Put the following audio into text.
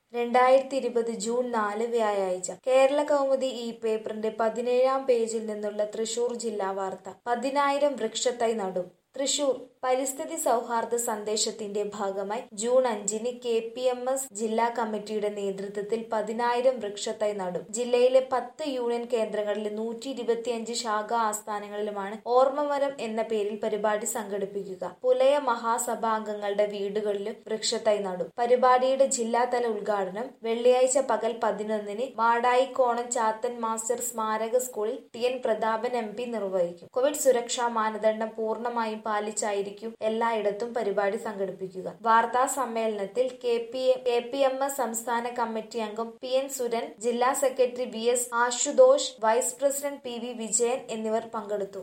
രണ്ടായിരത്തി ഇരുപത് ജൂൺ നാല് വ്യാഴാഴ്ച കേരള കൗമുദി ഈ പേപ്പറിന്റെ പതിനേഴാം പേജിൽ നിന്നുള്ള തൃശൂർ ജില്ലാ വാർത്ത പതിനായിരം വൃക്ഷത്തൈ നടും തൃശൂർ പരിസ്ഥിതി സൗഹാർദ്ദ സന്ദേശത്തിന്റെ ഭാഗമായി ജൂൺ അഞ്ചിന് കെ പി എം എസ് ജില്ലാ കമ്മിറ്റിയുടെ നേതൃത്വത്തിൽ പതിനായിരം വൃക്ഷത്തൈ നടും ജില്ലയിലെ പത്ത് യൂണിയൻ കേന്ദ്രങ്ങളിലെ നൂറ്റി ഇരുപത്തിയഞ്ച് ശാഖാ ആസ്ഥാനങ്ങളിലുമാണ് ഓർമ്മമരം എന്ന പേരിൽ പരിപാടി സംഘടിപ്പിക്കുക പുലയ മഹാസഭാംഗങ്ങളുടെ വീടുകളിലും വൃക്ഷത്തൈ നടും പരിപാടിയുടെ ജില്ലാതല ഉദ്ഘാടനം വെള്ളിയാഴ്ച പകൽ പതിനൊന്നിന് മാടായിക്കോണം ചാത്തൻ മാസ്റ്റർ സ്മാരക സ്കൂളിൽ T N Prathapan M P നിർവഹിക്കും കോവിഡ് സുരക്ഷാ മാനദണ്ഡം പൂർണ്ണമായും പാലിച്ചായിരിക്കും എല്ലായിടത്തും പരിപാടി സംഘടിപ്പിക്കുക വാർത്താ സമ്മേളനത്തിൽ K P K P M S സംസ്ഥാന കമ്മിറ്റി അംഗം പി എൻ സുരൻ ജില്ലാ secretary V S Ashutosh vice president P V Vijayan എന്നിവർ പങ്കെടുത്തു